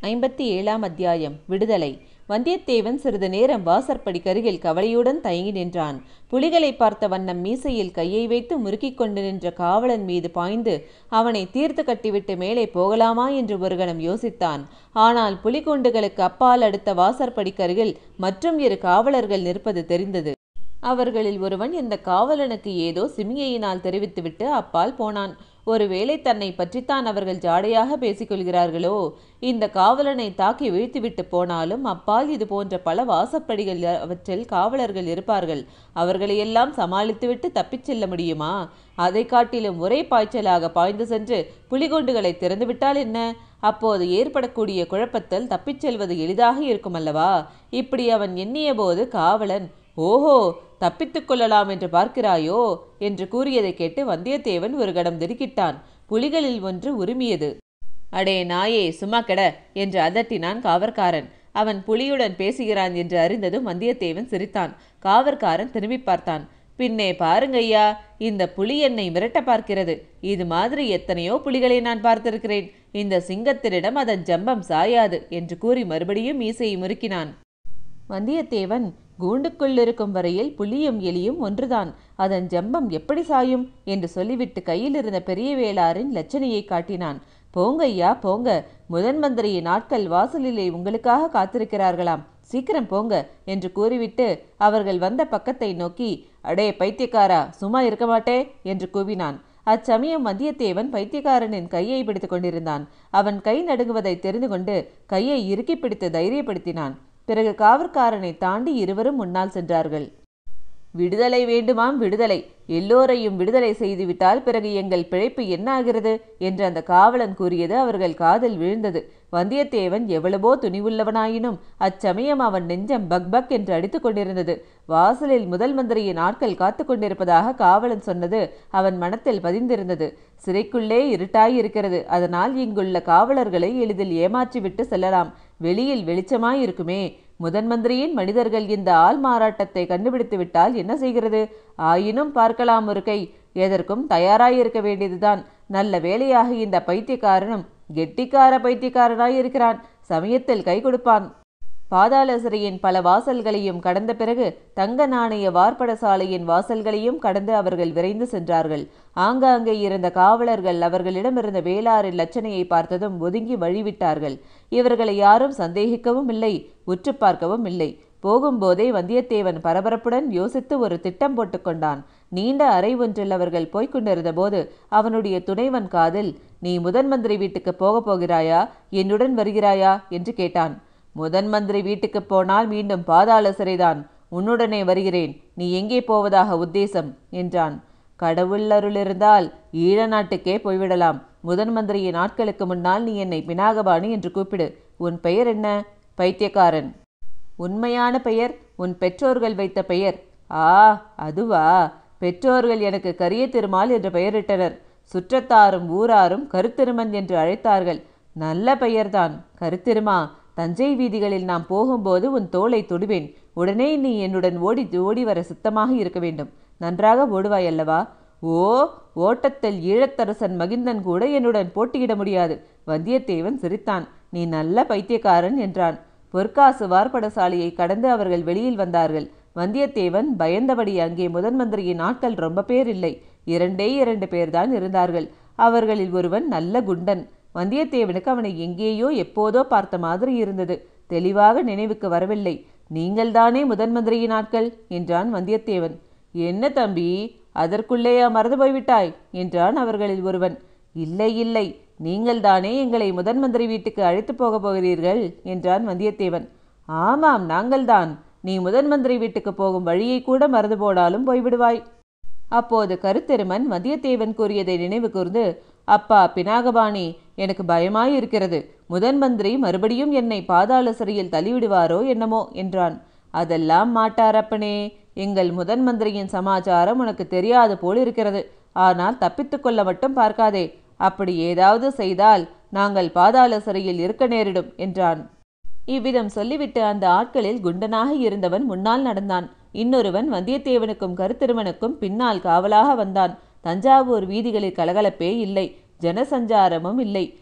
ஐம்பத்தி ஏழாம் அத்தியாயம் விடுதலை வந்தியத்தேவன் சிறிது நேரம் வாசற்படிக்கருகில் கவலையுடன் தயங்கி நின்றான் புலிகளை பார்த்த வண்ணம் மீசையில் கையை வைத்து முறுக்கிக் கொண்டு நின்ற காவலன் மீது பாய்ந்து அவனை தீர்த்து கட்டிவிட்டு மேலே போகலாமா என்று ஒரு கணம் யோசித்தான் ஆனால் புலிகுண்டுகளுக்கு அப்பால் அடுத்த வாசற்படிக்கருகில் மற்றும் இரு காவலர்கள் நிற்பது தெரிந்தது அவர்களில் ஒருவன் இந்த காவலனுக்கு ஏதோ சிமியையினால் தெரிவித்துவிட்டு அப்பால் போனான் ஒருவேளை தன்னை பற்றித்தான் அவர்கள் ஜாடையாக பேசிக்கொள்கிறார்களோ இந்த காவலனை தாக்கி வீழ்த்திவிட்டு போனாலும் அப்பால் இது போன்ற பல வாசப்படிகள் அவற்றில் காவலர்கள் இருப்பார்கள் அவர்களையெல்லாம் சமாளித்துவிட்டு தப்பிச் செல்ல முடியுமா அதை காட்டிலும் ஒரே பாய்ச்சலாக பாய்ந்து சென்று புலிகுண்டுகளை திறந்துவிட்டால் என்ன அப்போது ஏற்படக்கூடிய குழப்பத்தில் தப்பிச் செல்வது எளிதாக இருக்குமல்லவா இப்படி அவன் எண்ணிய போது காவலன் ஓஹோ தப்பித்துக் கொள்ளலாம் என்று பார்க்கிறாயோ என்று கூறியதை கேட்டு வந்தியத்தேவன் ஒரு கடம் திடுக்கிட்டான் புலிகளில் ஒன்று உரிமியது அடே நாயே சும்மா கெட என்று அதட்டினான் காவற்காரன் அவன் புலியுடன் பேசுகிறான் என்று அறிந்ததும் வந்தியத்தேவன் சிரித்தான் காவற்காரன் திரும்பி பார்த்தான் பின்னே பாருங்கய்யா இந்த புலி என்னை மிரட்ட பார்க்கிறது இது மாதிரி எத்தனையோ புலிகளை நான் பார்த்திருக்கிறேன் இந்த சிங்கத்தினிடம் அதன் ஜம்பம் சாயாது என்று கூறி மறுபடியும் மீசையை முறுக்கினான் வந்தியத்தேவன் கூண்டுக்குள் இருக்கும் வரையில் புலியும் எலியும் ஒன்றுதான் அதன் ஜம்பம் எப்படி சாயும் என்று சொல்லிவிட்டு கையில் இருந்த பெரிய வேளாரின் லட்சணையை காட்டினான் போங்க ஐயா போங்க முதன் மந்திரியின் ஆட்கள் வாசலிலே உங்களுக்காக காத்திருக்கிறார்களாம் சீக்கிரம் போங்க என்று கூறிவிட்டு அவர்கள் வந்த பக்கத்தை நோக்கி அடே பைத்தியக்காரா சும்மா இருக்க மாட்டே என்று கூவினான் அச்சமயம் வந்தியத்தேவன் பைத்தியக்காரனின் கையை பிடித்து கொண்டிருந்தான் அவன் கை நடுங்குவதை தெரிந்து கொண்டு கையை இறுக்கி பிடித்து தைரியப்படுத்தினான் பிறகு காவற்காரனை தாண்டி இருவரும் முன்னால் சென்றார்கள் விடுதலை வேண்டுமாம் விடுதலை எல்லோரையும் விடுதலை செய்துவிட்டால் பிறகு எங்கள் பிழைப்பு என்ன ஆகிறது என்று அந்த காவலன் கூறியது அவர்கள் காதில் விழுந்தது வந்தியத்தேவன் எவ்வளவோ துணிவுள்ளவனாயினும் அச்சமயம் அவன் நெஞ்சம் பக் பக் என்று அடித்துக் கொண்டிருந்தது வாசலில் முதல் மந்திரியின் ஆட்கள் காத்து கொண்டிருப்பதாக காவலன் சொன்னது அவன் மனத்தில் பதிந்திருந்தது சிறைக்குள்ளே இருட்டாய் இருக்கிறது அதனால் இங்குள்ள காவலர்களை எளிதில் ஏமாற்றிவிட்டு செல்லலாம் வெளியில் வெளிச்சமாய் இருக்குமே முதன் மந்திரியின் மனிதர்கள் இந்த ஆள் மாறாட்டத்தை கண்டுபிடித்து விட்டால் என்ன செய்கிறது ஆயினும் பார்க்கலாம் ஒரு கை எதற்கும் தயாராயிருக்க வேண்டியதுதான் நல்ல வேலையாக இந்த பைத்தியக்காரனும் கெட்டிக்கார பைத்தியக்காரனாய் இருக்கிறான் சமயத்தில் கை கொடுப்பான் பாதாள சிறையின் பல வாசல்களையும் கடந்த பிறகு தங்க நாணய வார்ப்படசாலையின் வாசல்களையும் கடந்து அவர்கள் விரைந்து சென்றார்கள் ஆங்காங்கே இருந்த காவலர்கள் அவர்களிடமிருந்த வேளாரின் லட்சணையை பார்த்ததும் ஒதுங்கி வழிவிட்டார்கள் இவர்களை யாரும் சந்தேகிக்கவும் இல்லை உற்று பார்க்கவும் இல்லை போகும்போதே வந்தியத்தேவன் பரபரப்புடன் யோசித்து ஒரு திட்டம் போட்டுக்கொண்டான் நீண்ட அறை ஒன்றில் அவர்கள் போய்க் கொண்டிருந்த போது அவனுடைய துணைவன் காதில் நீ முதன் மந்திரி வீட்டுக்கு போகப் போகிறாயா என்னுடன் வருகிறாயா என்று கேட்டான் முதன் மந்திரி வீட்டுக்கு போனால் மீண்டும் பாதாள சிறைதான் உன்னுடனே வருகிறேன் நீ எங்கே போவதாக உத்தேசம் என்றான் கடவுள் அருள் இருந்தால் ஈழ நாட்டுக்கே போய்விடலாம் முதன் மந்திரியின் நாட்களுக்கு முன்னால் நீ என்னை பினாகபாணி என்று கூப்பிடு உன் பெயர் என்ன பைத்தியக்காரன் உண்மையான பெயர் உன் பெற்றோர்கள் வைத்த பெயர் ஆ அதுவா பெற்றோர்கள் எனக்கு கரிய திருமால் என்று பெயரிட்டனர் சுற்றத்தாரும் ஊராரும் கருத்திருமன் என்று அழைத்தார்கள் நல்ல பெயர்தான் கருத்திருமா தஞ்சை வீதிகளில் நாம் போகும்போது உன் தோளை தொடுவேன் உடனே நீ என்னுடன் ஓடி ஓடி வர சுத்தமாக இருக்க வேண்டும் நன்றாக ஓடுவாய் அல்லவா ஓ ஓட்டத்தில் ஈழத்தரசன் மகிந்தன் கூட என்னுடன் போட்டியிட முடியாது வந்தியத்தேவன் சிரித்தான் நீ நல்ல பைத்தியக்காரன் என்றான் பொற்காசு வார்ப்படசாலையை கடந்து அவர்கள் வெளியில் வந்தார்கள் வந்தியத்தேவன் பயந்தபடி அங்கே முதன் மந்திரியின் ஆட்கள் ரொம்ப பேர் இல்லை இரண்டே இரண்டு பேர்தான் இருந்தார்கள் அவர்களில் ஒருவன் நல்ல குண்டன் வந்தியத்தேவனுக்கு அவனை எங்கேயோ எப்போதோ பார்த்த மாதிரி இருந்தது தெளிவாக நினைவுக்கு வரவில்லை நீங்கள்தானே முதன் மந்திரியின் ஆட்கள் என்றான் வந்தியத்தேவன் என்ன தம்பி அதற்குள்ளேயா மறந்து போய்விட்டாய் என்றான் அவர்களில் ஒருவன் இல்லை இல்லை நீங்கள்தானே எங்களை முதன் மந்திரி வீட்டுக்கு அழைத்து போகப் போகிறீர்கள் என்றான் வந்தியத்தேவன் ஆமாம் நாங்கள்தான் நீ முதன் மந்திரி வீட்டுக்கு போகும் வழியை கூட மறந்து போனாலும் போய்விடுவாய் அப்போது கருத்தெருமன் வந்தியத்தேவன் கூறியதை நினைவு கூர்ந்து அப்பா பினாகபாணி எனக்கு பயமாய் இருக்கிறது முதன் மந்திரி மறுபடியும் என்னை பாதாள சிறையில் தள்ளிவிடுவாரோ என்னமோ என்றான் அதெல்லாம் மாட்டாரப்பனே எங்கள் முதன் மந்திரியின் சமாச்சாரம் உனக்கு தெரியாது போல் இருக்கிறது ஆனால் தப்பித்துக் கொள்ள மட்டும் பார்க்காதே அப்படி ஏதாவது செய்தால் நாங்கள் பாதாள சிறையில் இருக்க நேரிடும் என்றான் இவ்விதம் சொல்லிவிட்டு அந்த ஆட்களில் குண்டனாக இருந்தவன் முன்னால் நடந்தான் இன்னொருவன் வந்தியத்தேவனுக்கும் கருத்திருமனுக்கும் பின்னால் காவலாக வந்தான் தஞ்சாவூர் வீதிகளில் கலகலப்பே இல்லை ஜனசஞ்சாரமும் இல்லை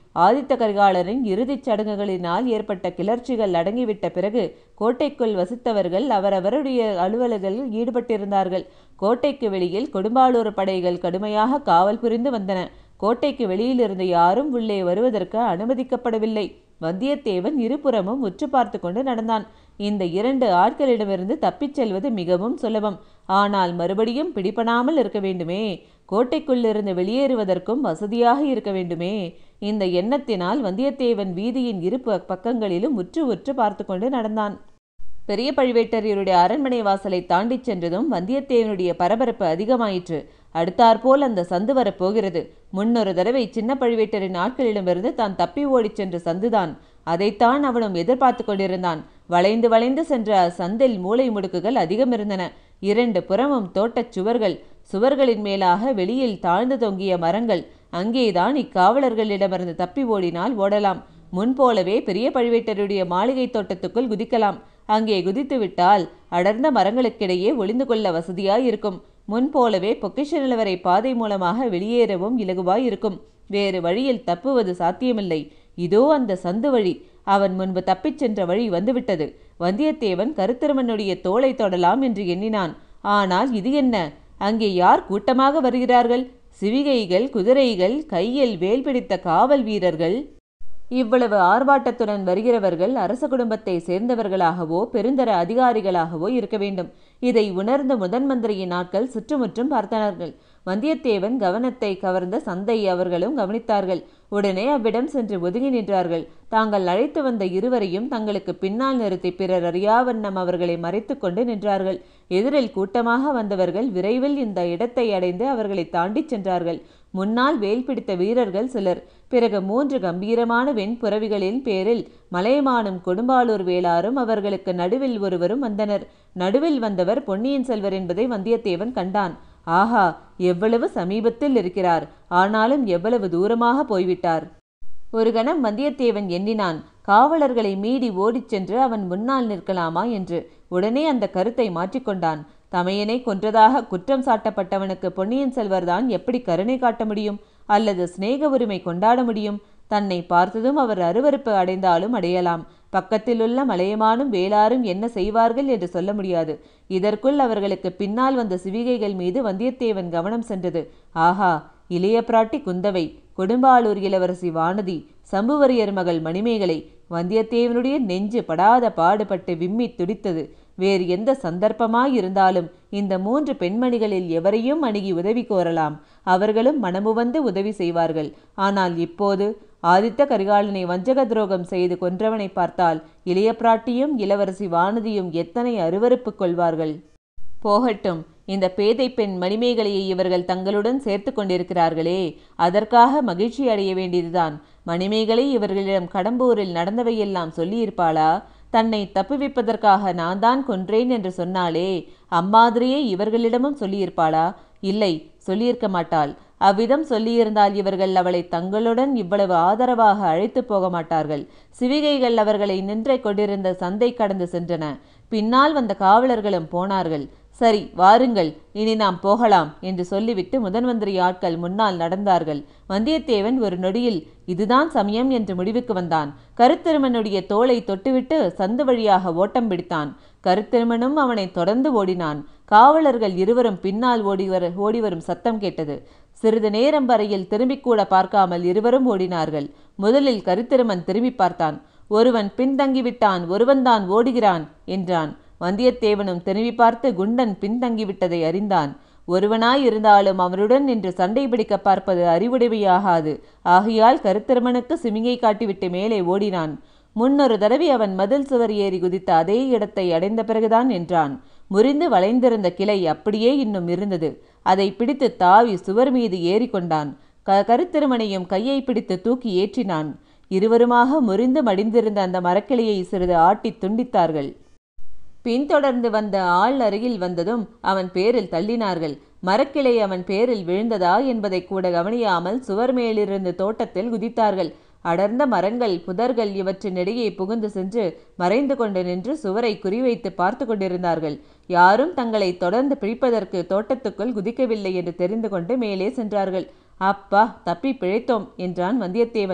ஆதித்த கரிகாலரின் இறுதிச் சடங்குகளினால் ஏற்பட்ட கிளர்ச்சிகள் அடங்கிவிட்ட பிறகு கோட்டைக்குள் வசித்தவர்கள் அவரவருடைய அலுவல்களில் ஈடுபட்டிருந்தார்கள் கோட்டைக்கு வெளியில் கொடும்பாளூர் படைகள் கடுமையாக காவல் புரிந்து வந்தன கோட்டைக்கு வெளியிலிருந்து யாரும் உள்ளே வருவதற்கு அனுமதிக்கப்படவில்லை வந்தியத்தேவன் இருபுறமும் உற்று பார்த்து கொண்டு நடந்தான் இந்த இரண்டு ஆட்களிடமிருந்து தப்பிச் செல்வது மிகவும் சுலபம் ஆனால் மறுபடியும் பிடிபடாமல் இருக்க வேண்டுமே கோட்டைக்குள்ளிருந்து வெளியேறுவதற்கும் வசதியாக இருக்க வேண்டுமே இந்த எண்ணத்தினால் வந்தியத்தேவன் வீதியின் இரு ப- பக்கங்களிலும் உற்று உற்று பார்த்து கொண்டு நடந்தான் பெரிய பழுவேட்டரையருடைய அரண்மனை வாசலை தாண்டிச் சென்றதும் வந்தியத்தேவனுடைய பரபரப்பு அதிகமாயிற்று அடுத்தாற்போல் அந்த சந்து வரப் போகிறது முன்னொரு தடவை சின்ன பழுவேட்டரின் ஆட்களிடமிருந்து தான் தப்பி ஓடிச் சென்ற சந்துதான் அதைத்தான் அவனும் எதிர்பார்த்து கொண்டிருந்தான் வளைந்து வளைந்து சென்ற அச்சந்தில் மூலை முடுக்குகள் அதிகம் இருந்தன இரண்டு புறமும் தோட்டச் சுவர்கள் சுவர்களின் மேலாக வெளியில் தாழ்ந்து தொங்கிய மரங்கள் அங்கேதான் இக்காவலர்களிடமிருந்து தப்பி ஓடினால் ஓடலாம் முன்போலவே பெரிய பழுவேட்டருடைய மாளிகை தோட்டத்துக்குள் குதிக்கலாம் அங்கே குதித்து விட்டால் அடர்ந்த மரங்களுக்கிடையே ஒளிந்து கொள்ள வசதியாய் இருக்கும் முன்போலவே பொக்கிஷ நிலவரை பாதை மூலமாக வெளியேறவும் இலகுவாய் இருக்கும் வேறு வழியில் தப்புவது சாத்தியமில்லை இதோ அந்த சந்து வழி அவன் முன்பு தப்பிச் சென்ற வழி வந்துவிட்டது வந்தியத்தேவன் கருத்திருமனுடைய தோளை தொடலாம் என்று எண்ணினான் ஆனால் இது என்ன அங்கே யார் கூட்டமாக வருகிறார்கள் சிவிகைகள் குதிரைகள் கையில் வேல் பிடித்த காவல் வீரர்கள் இவ்வளவு ஆர்ப்பாட்டத்துடன் வருகிறவர்கள் அரச குடும்பத்தை சேர்ந்தவர்களாகவோ பெருந்தர அதிகாரிகளாகவோ இருக்க வேண்டும் இதை உணர்ந்த முதன் மந்திரியின் ஆட்கள் சுற்றுமுற்றும் பார்த்தனார்கள் வந்தியத்தேவன் கவனத்தை கவர்ந்த சந்தை அவர்களும் கவனித்தார்கள் உடனே அவ்விடம் சென்று ஒதுங்கி நின்றார்கள் தாங்கள் அழைத்து வந்த இருவரையும் தங்களுக்கு பின்னால் நிறுத்தி பிறர் அறியாவண்ணம் அவர்களை மறைத்து கொண்டு நின்றார்கள் எதிரில் கூட்டமாக வந்தவர்கள் விரைவில் இந்த இடத்தை அடைந்து அவர்களை தாண்டிச் சென்றார்கள் முன்னால் வேல் பிடித்த வீரர்கள் சிலர் பிறகு மூன்று கம்பீரமான வெண்புறவிகளின் பேரில் மலையமானும் கொடும்பாளூர் வேளாரும் அவர்களுக்கு நடுவில் ஒருவரும் வந்தனர் நடுவில் வந்தவர் பொன்னியின் செல்வர் என்பதை வந்தியத்தேவன் கண்டான் ஆஹா எவ்வளவு சமீபத்தில் இருக்கிறார் ஆனாலும் எவ்வளவு தூரமாக போய்விட்டார் ஒரு கணம் வந்தியத்தேவன் எண்ணினான் காவலர்களை மீறி ஓடிச் சென்று அவன் முன்னால் நிற்கலாமா என்று உடனே அந்த கருத்தை மாற்றிக்கொண்டான் தமையனை கொன்றதாக குற்றம் சாட்டப்பட்டவனுக்கு பொன்னியின் செல்வர்தான் எப்படி கருணை காட்ட முடியும் அல்லது சிநேக உரிமை கொண்டாட முடியும் தன்னை பார்த்ததும் அவர் அருவருப்பு அடைந்தாலும் அடையலாம் பக்கத்திலுள்ள மலையமானும் வேளாரும் என்ன செய்வார்கள் என்று சொல்ல முடியாது இதற்குள் அவர்களுக்கு பின்னால் வந்த சிவிகைகள் மீது வந்தியத்தேவன் கவனம் சென்றது ஆஹா இளைய பிராட்டி குந்தவை கொடும்பாளூர் இளவரசி வானதி சம்புவரையர் மகள் மணிமேகலை வந்தியத்தேவனுடைய நெஞ்சு படாத பாடுபட்டு விம்மி துடித்தது வேறு எந்த சந்தர்ப்பமாயிருந்தாலும் இந்த மூன்று பெண்மணிகளில் எவரையும் அணுகி உதவி கோரலாம் அவர்களும் மனமுவந்து உதவி செய்வார்கள் ஆனால் இப்போது ஆதித்த கரிகாலனை வஞ்சக துரோகம் செய்து கொன்றவனை பார்த்தால் இளைய பிராட்டியும் இளவரசி வானதியும் எத்தனை அருவருப்பு கொள்வார்கள் போகட்டும் இந்த பேதை பெண் மணிமேகலையை இவர்கள் தங்களுடன் சேர்த்து கொண்டிருக்கிறார்களே அதற்காக மகிழ்ச்சி அடைய வேண்டியதுதான் மணிமேகலை இவர்களிடம் கடம்பூரில் நடந்தவையெல்லாம் சொல்லியிருப்பாளா தன்னை தப்புவிப்பதற்காக நான் தான் கொன்றேன் என்று சொன்னாலே அம்மாதிரியே இவர்களிடமும் சொல்லியிருப்பாளா இல்லை சொல்லியிருக்க மாட்டாள் அவ்விதம் சொல்லியிருந்தால் இவர்கள் அவளை தங்களுடன் இவ்வளவு ஆதரவாக அழைத்து போக மாட்டார்கள் சிவிகைகள் அவர்களை நின்று கொண்டிருந்த சந்தை கடந்து சென்றன பின்னால் வந்த காவலர்களும் போனார்கள் சரி வாருங்கள் இனி நாம் போகலாம் என்று சொல்லிவிட்டு முதன்மந்திரி ஆட்கள் முன்னால் நடந்தார்கள் வந்தியத்தேவன் ஒரு நொடியில் இதுதான் சமயம் என்று முடிவுக்கு வந்தான் கருத்திருமனுடைய தோளை தொட்டுவிட்டு சந்து வழியாக ஓட்டம் பிடித்தான் கருத்திருமனும் அவனை தொடர்ந்து ஓடினான் காவலர்கள் இருவரும் பின்னால் ஓடிவர ஓடிவரும் சத்தம் கேட்டது சிறிது நேரம் வரையில் திரும்பிக் கூட பார்க்காமல் இருவரும் ஓடினார்கள் முதலில் கருத்திருமன் திரும்பி பார்த்தான் ஒருவன் பின்தங்கிவிட்டான் ஒருவன்தான் ஓடுகிறான் என்றான் வந்தியத்தேவனும் திரும்பி பார்த்து குண்டன் பின்தங்கிவிட்டதை அறிந்தான் ஒருவனாய் இருந்தாலும் அவனுடன் நின்று சண்டை பிடிக்க பார்ப்பது அறிவுடைமையாகாது ஆகையால் கருத்திருமனுக்கு சிமிங்கை காட்டிவிட்டு மேலே ஓடினான் முன்னொரு தடவை அவன் மதில் சுவர் ஏறி குதித்த அதே இடத்தை அடைந்த பிறகுதான் என்றான் முறிந்து வளைந்திருந்த கிளை அப்படியே இன்னும் இருந்தது அதை பிடித்து தாவி சுவர் மீது ஏறிக்கொண்டான் க கருத்திருமனையும் கையை பிடித்து தூக்கி ஏற்றினான் இருவருமாக முறிந்து மடிந்திருந்த அந்த மரக்கிளையை சிறிது ஆட்டித் துண்டித்தார்கள் பின்தொடர்ந்து வந்த ஆள் அருகில் வந்ததும் அவன் பேரில் தள்ளினார்கள் மரக்கிளை அவன் பேரில் விழுந்ததா என்பதை கூட கவனியாமல் சுவர் மேலிருந்து தோட்டத்தில் குதித்தார்கள் அடர்ந்த மரங்கள் புதர்கள் இவற்றினிடையே புகுந்து சென்று மறைந்து கொண்டு நின்று சுவரை குறிவைத்து பார்த்து கொண்டிருந்தார்கள் யாரும் தங்களை தொடர்ந்து பிடிப்பதற்கு தோட்டத்துக்குள் குதிக்கவில்லை என்று தெரிந்து கொண்டு மேலே சென்றார்கள் அப்பா தப்பி பிழைத்தோம் என்றான் வந்தியத்தேவன்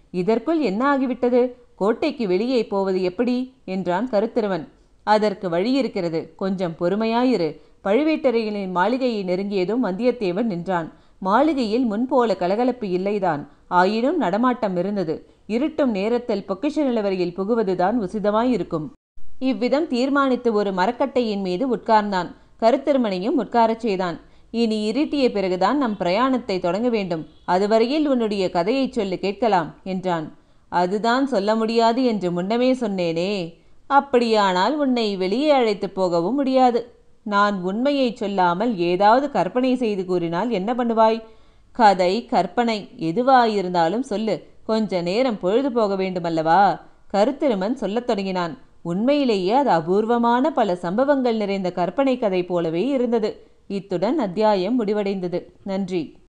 இதற்குள் என்ன ஆகிவிட்டது கோட்டைக்கு வெளியே போவது எப்படி என்றான் கருத்திருவன் அதற்கு வழி இருக்கிறது கொஞ்சம் பொறுமையாயிரு பழுவேட்டரையர்களின் மாளிகையை நெருங்கியதும் வந்தியத்தேவன் நின்றான் மாளிகையில் முன்போல கலகலப்பு இல்லைதான் ஆயினும் நடமாட்டம் இருந்தது இருட்டும் நேரத்தில் பொக்கிஷ நிலவரையில் புகுவதுதான் உசிதமாயிருக்கும் இவ்விதம் தீர்மானித்து ஒரு மரக்கட்டையின் மீது உட்கார்ந்தான் கருத்திருமனையும் உட்காரச் செய்தான் இனி இருட்டிய பிறகுதான் நம் பிரயாணத்தை தொடங்க வேண்டும் அதுவரையில் உன்னுடைய கதையைச் சொல்லு கேட்கலாம் என்றான் அதுதான் சொல்ல முடியாது என்று முன்னமே சொன்னேனே அப்படியானால் உன்னை வெளியே அழைத்துப் போகவும் முடியாது நான் உண்மையை சொல்லாமல் ஏதாவது கற்பனை செய்து கூறினால் என்ன பண்ணுவாய் கதை கற்பனை எதுவாயிருந்தாலும் சொல்லு கொஞ்ச நேரம் பொழுது போக வேண்டுமல்லவா கருத்திருமன் சொல்லத் தொடங்கினான் உண்மையிலேயே அது அபூர்வமான பல சம்பவங்கள் நிறைந்த கற்பனை கதை போலவே இருந்தது இத்துடன் அத்தியாயம் முடிவடைந்தது நன்றி